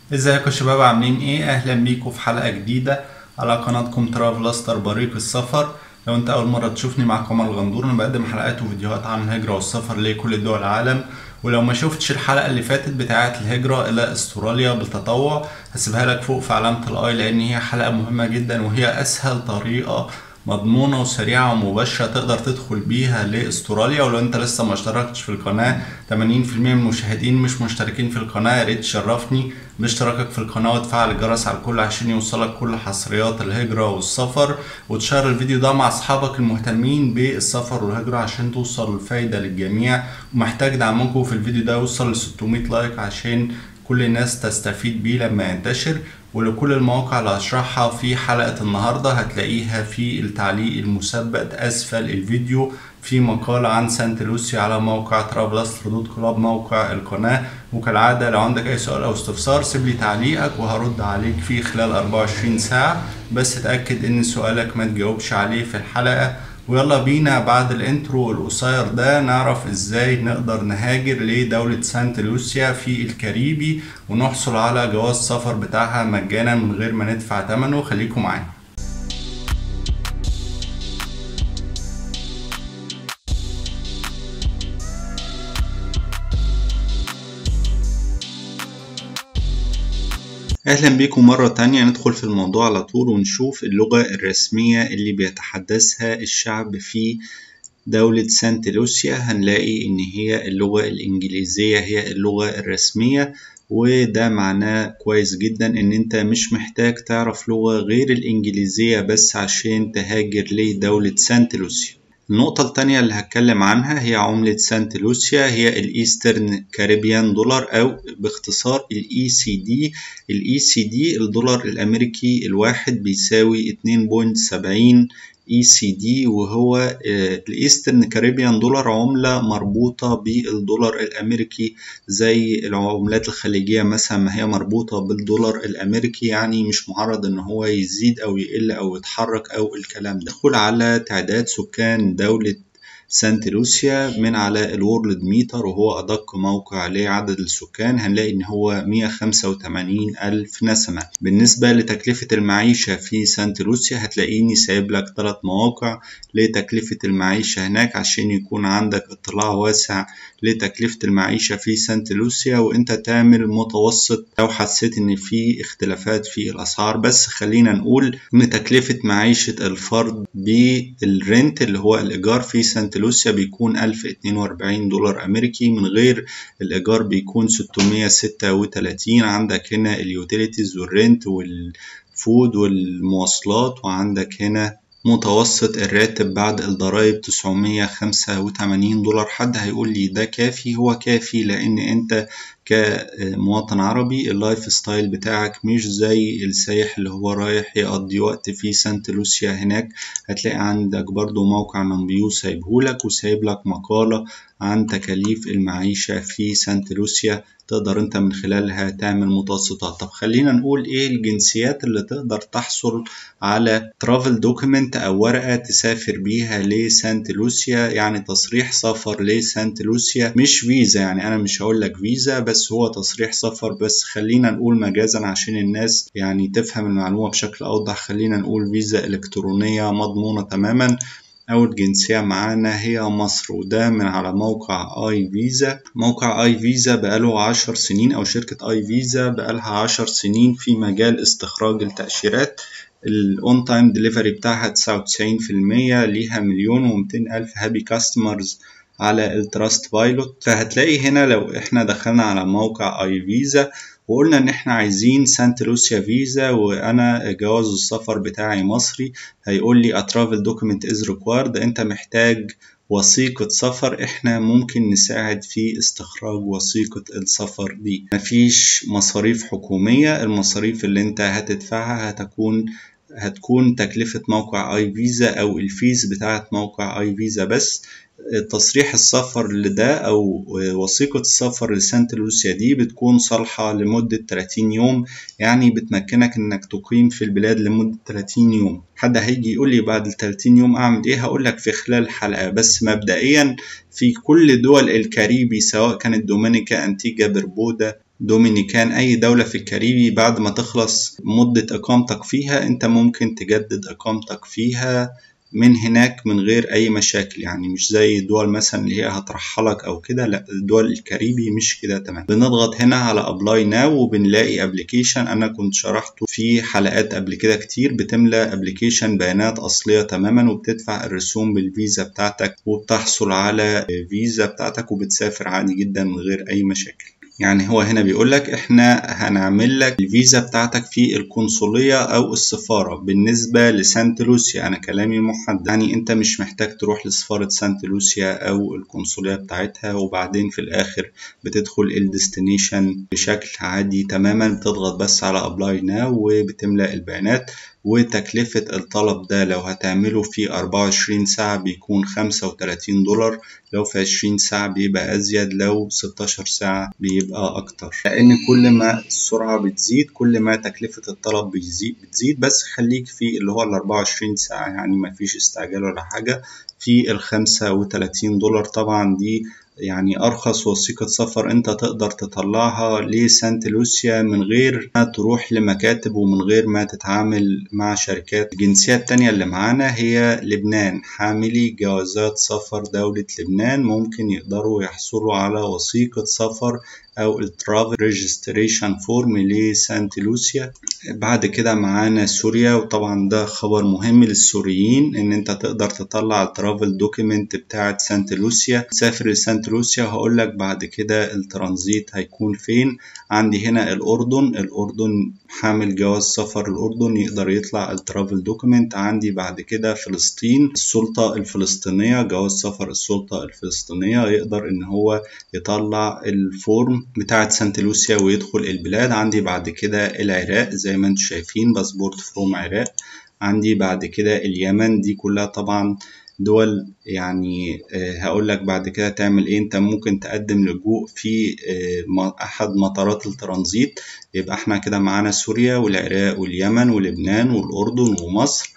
ازيكم يا شباب عاملين ايه اهلا بيكم في حلقة جديدة على قناتكم ترافلستر بريق السفر لو انت اول مرة تشوفني معكم عمر الغندور انا بقدم حلقات وفيديوهات عن الهجرة والسفر لكل دول العالم ولو ما شفتش الحلقة اللي فاتت بتاعة الهجرة الى استراليا بالتطوع هسيبها لك فوق في علامة الاي لان هي حلقة مهمة جدا وهي اسهل طريقة مضمونة وسريعة ومباشرة تقدر تدخل بيها لاستراليا ولو انت لسه ما اشتركتش في القناة 80% من المشاهدين مش مشتركين في القناة يا ريت تشرفني باشتراكك في القناة وتفعل الجرس على الكل عشان يوصلك كل حصريات الهجرة والسفر وتشير الفيديو ده مع اصحابك المهتمين بالسفر والهجرة عشان توصل الفايدة للجميع ومحتاج دعمكم في الفيديو ده يوصل ل 600 لايك عشان كل الناس تستفيد بيه لما ينتشر ولكل المواقع اللي هشرحها في حلقة النهاردة هتلاقيها في التعليق المثبت أسفل الفيديو في مقال عن سانت لوسي على موقع ترافلستر دوت كلاب موقع القناة وكالعادة لو عندك أي سؤال أو استفسار سيب لي تعليقك وهرد عليك في خلال 24 ساعة بس اتأكد إن سؤالك ما تجاوبش عليه في الحلقة ويلا بينا بعد الانترو القصير ده نعرف ازاي نقدر نهاجر لدولة سانت لوسيا في الكاريبي ونحصل على جواز سفر بتاعها مجانا من غير ما ندفع تمنه خليكم معانا أهلا بكم مرة تانية ندخل في الموضوع على طول ونشوف اللغة الرسمية اللي بيتحدثها الشعب في دولة سانت لوسيا هنلاقي إن هي اللغة الإنجليزية هي اللغة الرسمية وده معناه كويس جدا إن أنت مش محتاج تعرف لغة غير الإنجليزية بس عشان تهاجر لدولة سانت لوسيا النقطة التانية اللي هتكلم عنها هي عملة سانت لوسيا هي الإيسترن كاريبيان دولار أو باختصار الإي سي دي الإي سي دي الدولار الأمريكي الواحد بيساوي 2.70 اي سي دي وهو الايسترن كاريبيان دولار عملة مربوطة بالدولار الامريكي زي العملات الخليجية مثلا ما هي مربوطة بالدولار الامريكي يعني مش معرض ان هو يزيد او يقل او يتحرك او الكلام ده دخول على تعداد سكان دولة سانت لوسيا من على الورلد ميتر وهو أدق موقع لعدد السكان هنلاقي إن هو 185 ألف نسمة بالنسبة لتكلفة المعيشة في سانت لوسيا هتلاقيني سايب لك ثلاث مواقع لتكلفة المعيشة هناك عشان يكون عندك اطلاع واسع لتكلفة المعيشة في سانت لوسيا وانت تعمل متوسط لو حسيت ان في اختلافات في الاسعار بس خلينا نقول ان تكلفة معيشة الفرد بالرنت اللي هو الايجار في سانت لوسيا بيكون 1042 دولار امريكي من غير الايجار بيكون 636 عندك هنا اليوتيليتيز والرنت والفود والمواصلات وعندك هنا متوسط الراتب بعد الضرايب 985 دولار حد هيقول لي ده كافي هو كافي لان انت كمواطن عربي اللايف ستايل بتاعك مش زي السايح اللي هو رايح يقضي وقت في سانت لوسيا هناك هتلاقي عندك برضو موقع نمبيو سايبهولك وسايب لك مقالة عن تكاليف المعيشة في سانت لوسيا تقدر انت من خلالها تعمل متوسطات طب خلينا نقول ايه الجنسيات اللي تقدر تحصل على ترافل دوكيمنت او ورقة تسافر بيها لسانت لوسيا يعني تصريح سفر لسانت لوسيا مش فيزا يعني انا مش هقول لك فيزا بس هو تصريح سفر بس خلينا نقول مجازا عشان الناس يعني تفهم المعلومة بشكل اوضح خلينا نقول فيزا الكترونية مضمونة تماما أول جنسية معانا هي مصر وده من على موقع آي فيزا موقع آي فيزا بقاله عشر سنين أو شركة آي فيزا بقالها عشر سنين في مجال استخراج التأشيرات الاون تايم ديليفري بتاعها 99% ليها مليون ومتين ألف هابي كاستمرز على التراست بايلوت فهتلاقي هنا لو احنا دخلنا على موقع اي فيزا وقلنا ان احنا عايزين سانت لوسيا فيزا وانا جواز السفر بتاعي مصري هيقول لي a travel document is required انت محتاج وثيقة سفر احنا ممكن نساعد في استخراج وثيقة السفر دي مفيش مصاريف حكومية المصاريف اللي انت هتدفعها هتكون هتكون تكلفة موقع اي فيزا او الفيز بتاعت موقع اي فيزا بس تصريح السفر لده أو وثيقة السفر لسانت لوسيا دي بتكون صالحة لمدة 30 يوم يعني بتمكنك إنك تقيم في البلاد لمدة 30 يوم حد هيجي يقول لي بعد ال 30 يوم أعمل إيه هقول لك في خلال الحلقة بس مبدئيا في كل دول الكاريبي سواء كانت دومينيكا أنتيجا بربودا دومينيكان أي دولة في الكاريبي بعد ما تخلص مدة إقامتك فيها أنت ممكن تجدد إقامتك فيها من هناك من غير أي مشاكل يعني مش زي الدول مثلا اللي هي هترحلك أو كده لا الدول الكاريبي مش كده تمام بنضغط هنا على أبلاي ناو وبنلاقي أبليكيشن أنا كنت شرحته في حلقات قبل كده كتير بتملى أبليكيشن بيانات أصلية تماما وبتدفع الرسوم بالفيزا بتاعتك وبتحصل على فيزا بتاعتك وبتسافر عادي جدا من غير أي مشاكل يعني هو هنا بيقول لك احنا هنعمل لك الفيزا بتاعتك في القنصلية او السفارة بالنسبة لسانت لوسيا انا كلامي محدد يعني انت مش محتاج تروح لسفارة سانت لوسيا او القنصلية بتاعتها وبعدين في الاخر بتدخل الديستنيشن بشكل عادي تماما بتضغط بس على ابلاي ناو وبتملأ البيانات وتكلفة الطلب ده لو هتعمله في 24 ساعة بيكون 35 دولار لو في 20 ساعة بيبقى أزيد لو 16 ساعة بيبقى أكتر لأن كل ما السرعة بتزيد كل ما تكلفة الطلب بتزيد, بتزيد بس خليك في اللي هو ال 24 ساعة يعني مفيش استعجال ولا حاجة في ال 35 دولار طبعا دي يعني أرخص وثيقة سفر أنت تقدر تطلعها لسانت لوسيا من غير ما تروح لمكاتب ومن غير ما تتعامل مع شركات الجنسية التانية اللي معانا هي لبنان حاملي جوازات سفر دولة لبنان ممكن يقدروا يحصلوا على وثيقة سفر او الترافل ريجستريشن فورم لسانت لوسيا بعد كده معانا سوريا وطبعا ده خبر مهم للسوريين ان انت تقدر تطلع الترافل دوكيمنت بتاعت سانت لوسيا تسافر لسانت لوسيا هقول لك بعد كده الترانزيت هيكون فين عندي هنا الاردن الاردن حامل جواز سفر الأردن يقدر يطلع الترافل دوكيمنت عندي بعد كده فلسطين السلطة الفلسطينية جواز سفر السلطة الفلسطينية يقدر إن هو يطلع الفورم بتاعة سانت لوسيا ويدخل البلاد عندي بعد كده العراق زي ما انتم شايفين باسبورت فروم عراق عندي بعد كده اليمن دي كلها طبعا دول يعني هقول لك بعد كده تعمل ايه انت ممكن تقدم لجوء في احد مطارات الترانزيت يبقى احنا كده معانا سوريا والعراق واليمن ولبنان والاردن ومصر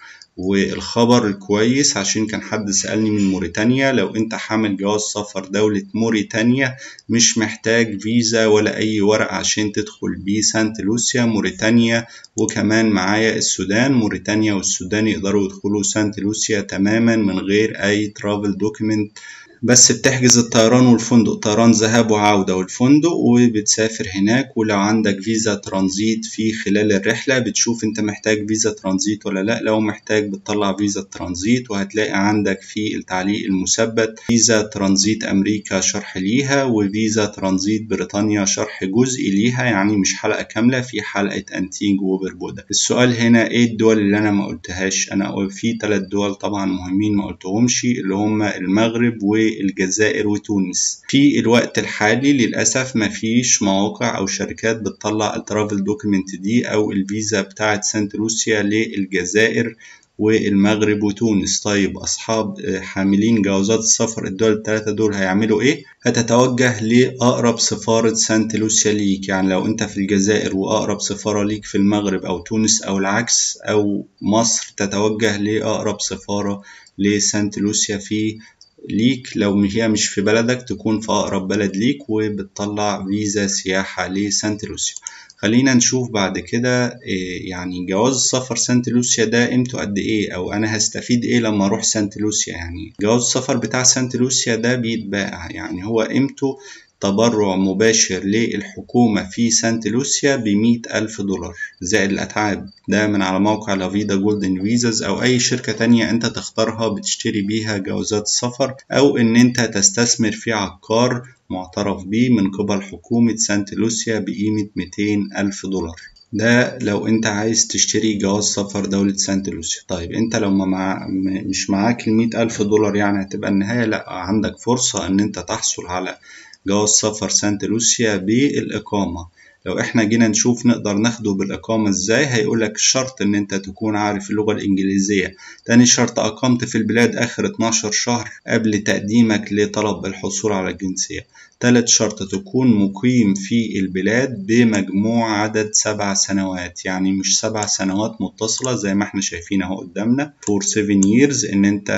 والخبر الكويس عشان كان حد سألني من موريتانيا لو انت حامل جواز سفر دولة موريتانيا مش محتاج فيزا ولا اي ورق عشان تدخل بيه سانت لوسيا موريتانيا وكمان معايا السودان موريتانيا والسودان يقدروا يدخلوا سانت لوسيا تماما من غير اي ترافل دوكيمنت بس بتحجز الطيران والفندق طيران ذهاب وعودة والفندق وبتسافر هناك ولو عندك فيزا ترانزيت في خلال الرحلة بتشوف انت محتاج فيزا ترانزيت ولا لا لو محتاج بتطلع فيزا ترانزيت وهتلاقي عندك في التعليق المثبت فيزا ترانزيت أمريكا شرح ليها وفيزا ترانزيت بريطانيا شرح جزئي ليها يعني مش حلقة كاملة في حلقة أنتيج وبربودا السؤال هنا ايه الدول اللي أنا ما قلتهاش أنا في ثلاث دول طبعا مهمين ما قلتهمش اللي هم المغرب و الجزائر وتونس في الوقت الحالي للأسف مفيش مواقع أو شركات بتطلع الترافل دوكيمنت دي أو الفيزا بتاعة سانت لوسيا للجزائر والمغرب وتونس طيب أصحاب حاملين جوازات السفر الدول الثلاثة دول هيعملوا إيه؟ هتتوجه لأقرب سفارة سانت لوسيا ليك يعني لو أنت في الجزائر وأقرب سفارة ليك في المغرب أو تونس أو العكس أو مصر تتوجه لأقرب سفارة لسانت لوسيا في ليك لو هي مش في بلدك تكون في أقرب بلد ليك وبتطلع فيزا سياحة لسانت لوسيا خلينا نشوف بعد كده يعني جواز سفر سانت لوسيا ده قيمته قد ايه او انا هستفيد ايه لما اروح سانت لوسيا يعني جواز السفر بتاع سانت لوسيا ده بيتباع يعني هو قيمته تبرع مباشر للحكومة في سانت لوسيا بمية ألف دولار زائد الأتعاب ده من على موقع لافيدا جولدن فيزاز أو أي شركة تانية أنت تختارها بتشتري بيها جوازات السفر أو إن أنت تستثمر في عقار معترف به من قبل حكومة سانت لوسيا بقيمة 200 ألف دولار ده لو انت عايز تشتري جواز سفر دولة سانت لوسيا طيب انت لو ما مع... مش معاك المية ألف دولار يعني هتبقى النهاية لا عندك فرصة ان انت تحصل على جواز سفر سانت لوسيا بالإقامة لو احنا جينا نشوف نقدر ناخده بالإقامة ازاي هيقولك الشرط ان انت تكون عارف اللغة الإنجليزية تاني شرط أقمت في البلاد آخر 12 شهر قبل تقديمك لطلب الحصول على الجنسية تالت شرط تكون مقيم في البلاد بمجموع عدد سبع سنوات يعني مش سبع سنوات متصلة زي ما احنا شايفين اهو قدامنا for seven years ان انت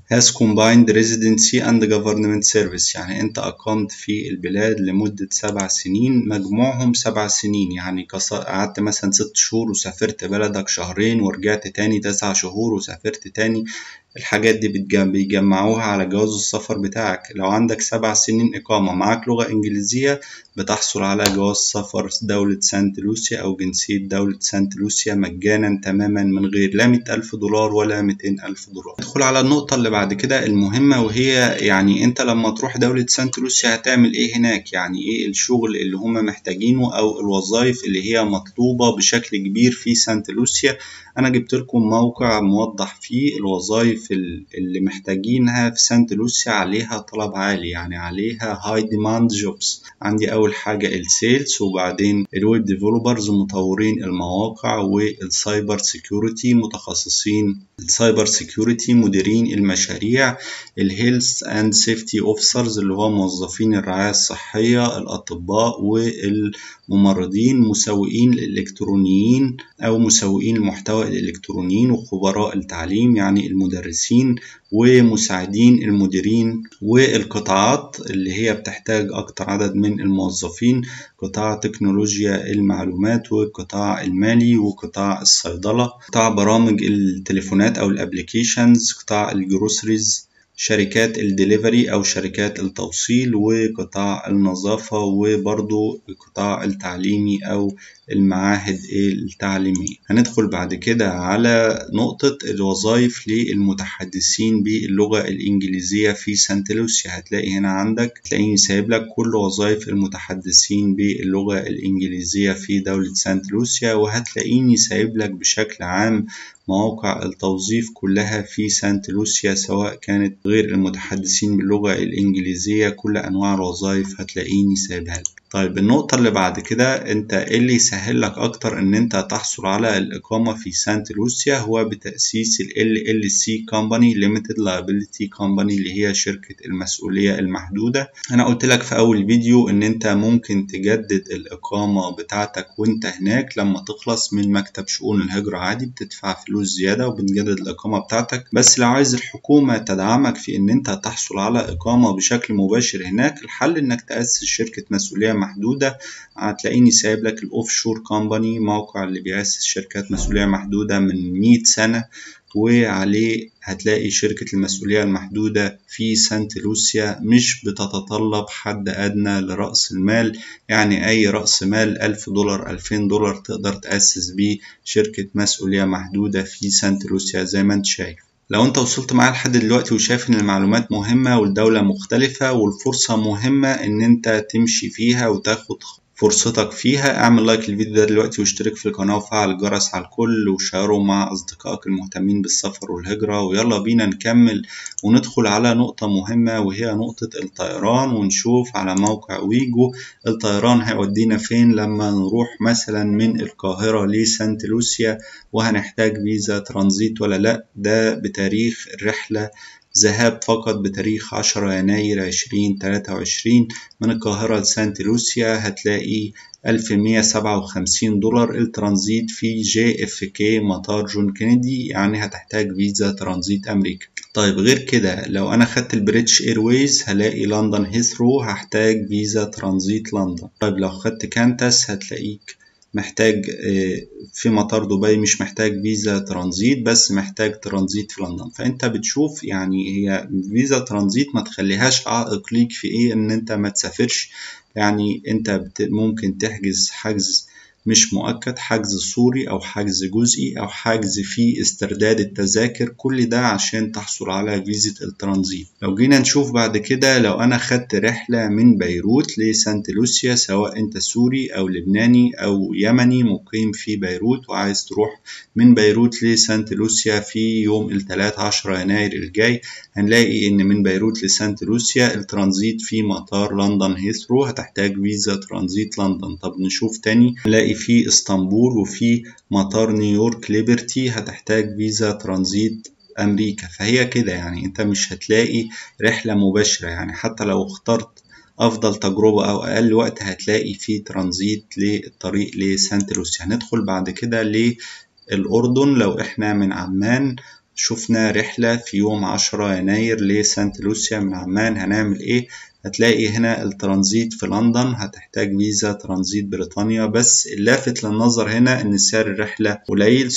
has combined residency and government service يعني أنت أقمت في البلاد لمدة سبع سنين مجموعهم سبع سنين يعني قعدت مثلا ست شهور وسافرت بلدك شهرين ورجعت تاني تسع شهور وسافرت تاني الحاجات دي بيجمعوها على جواز السفر بتاعك لو عندك سبع سنين إقامة معاك لغة إنجليزية بتحصل على جواز سفر دولة سانت لوسيا أو جنسية دولة سانت لوسيا مجانا تماما من غير لا مئة ألف دولار ولا ميتين ألف دولار ندخل على النقطة اللي بعد كده المهمة وهي يعني أنت لما تروح دولة سانت لوسيا هتعمل إيه هناك يعني إيه الشغل اللي هم محتاجينه أو الوظائف اللي هي مطلوبة بشكل كبير في سانت لوسيا أنا جبت لكم موقع موضح فيه الوظائف اللي محتاجينها في سانت لوسيا عليها طلب عالي يعني عليها هاي ديماند جوبز عندي أول حاجة السيلز وبعدين الويب ديفلوبرز مطورين المواقع والسايبر سيكيورتي متخصصين السايبر سيكيورتي مديرين المشاريع الهيلث اند سيفتي اوفيسرز اللي هو موظفين الرعاية الصحية الأطباء والممرضين مسوقين الإلكترونيين أو مسوقين المحتوى الإلكترونيين وخبراء التعليم يعني المدرسين ومساعدين المديرين والقطاعات اللي هي بتحتاج أكتر عدد من الموظفين قطاع تكنولوجيا المعلومات والقطاع المالي وقطاع الصيدلة قطاع برامج التليفونات أو الابليكيشنز قطاع الجروسريز شركات الدليفري أو شركات التوصيل وقطاع النظافة وبرضو القطاع التعليمي أو المعاهد التعليمية هندخل بعد كده على نقطة الوظائف للمتحدثين باللغة الإنجليزية في سانت لوسيا هتلاقي هنا عندك تلاقيني سايب لك كل وظائف المتحدثين باللغة الإنجليزية في دولة سانت لوسيا وهتلاقيني سايب لك بشكل عام مواقع التوظيف كلها في سانت لوسيا سواء كانت غير المتحدثين باللغة الإنجليزية كل أنواع الوظائف هتلاقيني سايبها لك طيب النقطة اللي بعد كده انت ايه اللي يسهل لك اكتر ان انت تحصل على الاقامة في سانت لوسيا هو بتأسيس ال LLC Company Limited Liability Company اللي هي شركة المسؤولية المحدودة انا قلت لك في اول فيديو ان انت ممكن تجدد الاقامة بتاعتك وانت هناك لما تخلص من مكتب شؤون الهجرة عادي بتدفع فلوس زيادة وبتجدد الاقامة بتاعتك بس لو عايز الحكومة تدعمك في ان انت تحصل على اقامة بشكل مباشر هناك الحل انك تأسس شركة مسؤولية محدودة هتلاقيني سايب لك الاوف شور كومباني موقع اللي بيأسس شركات مسؤولية محدودة من 100 سنة وعليه هتلاقي شركة المسؤولية المحدودة في سانت لوسيا مش بتتطلب حد أدنى لرأس المال يعني أي رأس مال ألف دولار ألفين دولار تقدر تأسس بيه شركة مسؤولية محدودة في سانت لوسيا زي ما انت شايف لو انت وصلت معايا لحد دلوقتي وشايف ان المعلومات مهمة والدولة مختلفة والفرصة مهمة ان انت تمشي فيها وتاخد فرصتك فيها اعمل لايك للفيديو ده دلوقتي واشترك في القناة وفعل الجرس على الكل وشاره مع اصدقائك المهتمين بالسفر والهجرة ويلا بينا نكمل وندخل على نقطة مهمة وهي نقطة الطيران ونشوف على موقع ويجو الطيران هيودينا فين لما نروح مثلا من القاهرة لسانت لوسيا وهنحتاج فيزا ترانزيت ولا لا ده بتاريخ الرحلة ذهاب فقط بتاريخ 10 يناير 2023 من القاهرة لسانت لوسيا هتلاقي 1157 دولار الترانزيت في جي اف كي مطار جون كينيدي يعني هتحتاج فيزا ترانزيت امريكا طيب غير كده لو انا خدت البريتش ايرويز هلاقي لندن هيثرو هحتاج فيزا ترانزيت لندن طيب لو خدت كانتاس هتلاقيك محتاج في مطار دبي مش محتاج فيزا ترانزيت بس محتاج ترانزيت في لندن فانت بتشوف يعني هي فيزا ترانزيت ما تخليهاش عائق ليك في ايه ان انت ما تسافرش يعني انت ممكن تحجز حجز مش مؤكد حجز صوري أو حجز جزئي أو حجز في استرداد التذاكر كل ده عشان تحصل على فيزة الترانزيت لو جينا نشوف بعد كده لو أنا خدت رحلة من بيروت لسانت لوسيا سواء أنت سوري أو لبناني أو يمني مقيم في بيروت وعايز تروح من بيروت لسانت لوسيا في يوم الثلاث عشر يناير الجاي هنلاقي إن من بيروت لسانت لوسيا الترانزيت في مطار لندن هيثرو هتحتاج فيزا ترانزيت لندن طب نشوف تاني نلاقي في اسطنبول وفي مطار نيويورك ليبرتي هتحتاج فيزا ترانزيت امريكا فهي كده يعني انت مش هتلاقي رحله مباشره يعني حتى لو اخترت افضل تجربه او اقل وقت هتلاقي في ترانزيت للطريق لسانت لوسيا هندخل بعد كده للاردن لو احنا من عمان شفنا رحلة في يوم عشرة يناير لسانت لوسيا من عمان هنعمل ايه هتلاقي هنا الترانزيت في لندن هتحتاج فيزا ترانزيت بريطانيا بس اللافت للنظر هنا ان سعر الرحلة قليل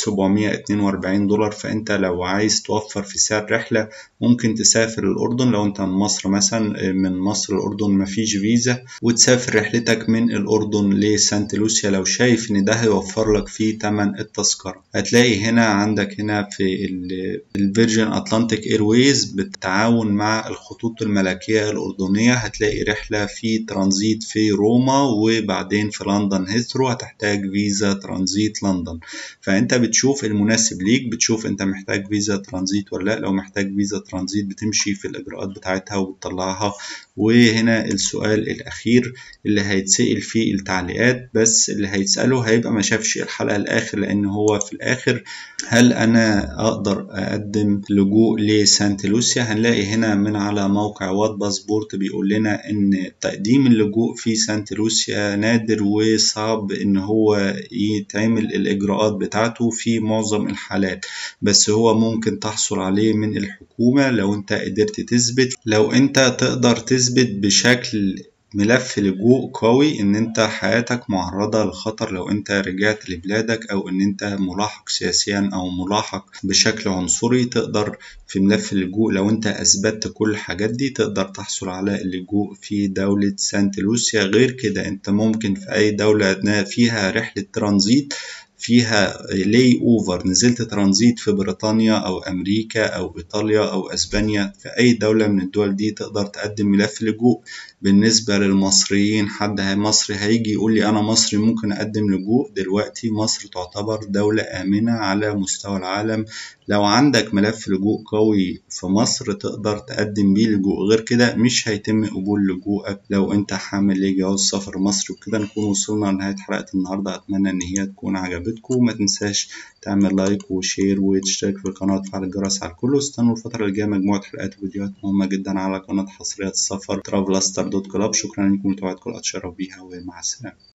742 دولار فانت لو عايز توفر في سعر رحلة ممكن تسافر الأردن لو أنت من مصر مثلا من مصر الأردن مفيش فيزا وتسافر رحلتك من الأردن لسانت لوسيا لو شايف إن ده هيوفر لك فيه تمن التذكرة هتلاقي هنا عندك هنا في الفيرجن أتلانتيك إيرويز بالتعاون مع الخطوط الملكية الأردنية هتلاقي رحلة في ترانزيت في روما وبعدين في لندن هيثرو هتحتاج فيزا ترانزيت لندن فأنت بتشوف المناسب ليك بتشوف أنت محتاج فيزا ترانزيت ولا لأ لو محتاج فيزا ترانزيت بتمشي في الإجراءات بتاعتها وبتطلعها وهنا السؤال الأخير اللي هيتسأل فيه التعليقات بس اللي هيتسأله هيبقى ما شافش الحلقة الآخر لأن هو في الآخر هل أنا أقدر أقدم لجوء لسانت لوسيا هنلاقي هنا من على موقع وات باسبورت بيقول لنا إن تقديم اللجوء في سانت لوسيا نادر وصعب إن هو يتعمل الإجراءات بتاعته في معظم الحالات بس هو ممكن تحصل عليه من الحكومة لو أنت قدرت تثبت لو أنت تقدر تثبت بشكل ملف لجوء قوي ان انت حياتك معرضة للخطر لو انت رجعت لبلادك او ان انت ملاحق سياسيا او ملاحق بشكل عنصري تقدر في ملف اللجوء لو انت اثبتت كل الحاجات دي تقدر تحصل على اللجوء في دولة سانت لوسيا غير كده انت ممكن في اي دولة فيها رحلة ترانزيت فيها لاي اوفر نزلت ترانزيت في بريطانيا او امريكا او ايطاليا او اسبانيا في اي دوله من الدول دي تقدر تقدم ملف لجوء بالنسبه للمصريين حد مصري هيجي يقول لي انا مصري ممكن اقدم لجوء دلوقتي مصر تعتبر دوله امنه على مستوى العالم لو عندك ملف لجوء قوي في مصر تقدر تقدم بيه لجوء غير كده مش هيتم قبول لجوءك لو انت حامل لجواز سفر مصري وكده نكون وصلنا لنهاية حلقة النهاردة أتمنى إن هي تكون عجبتكم وما تنساش تعمل لايك وشير وتشترك في القناة وتفعل الجرس على الكل واستنوا الفترة الجاية مجموعة حلقات وفيديوهات مهمة جدا على قناة حصريات السفر ترافلاستر دوت كلاب شكرا لكم وتابعتكم أتشرف بيها ومع السلامة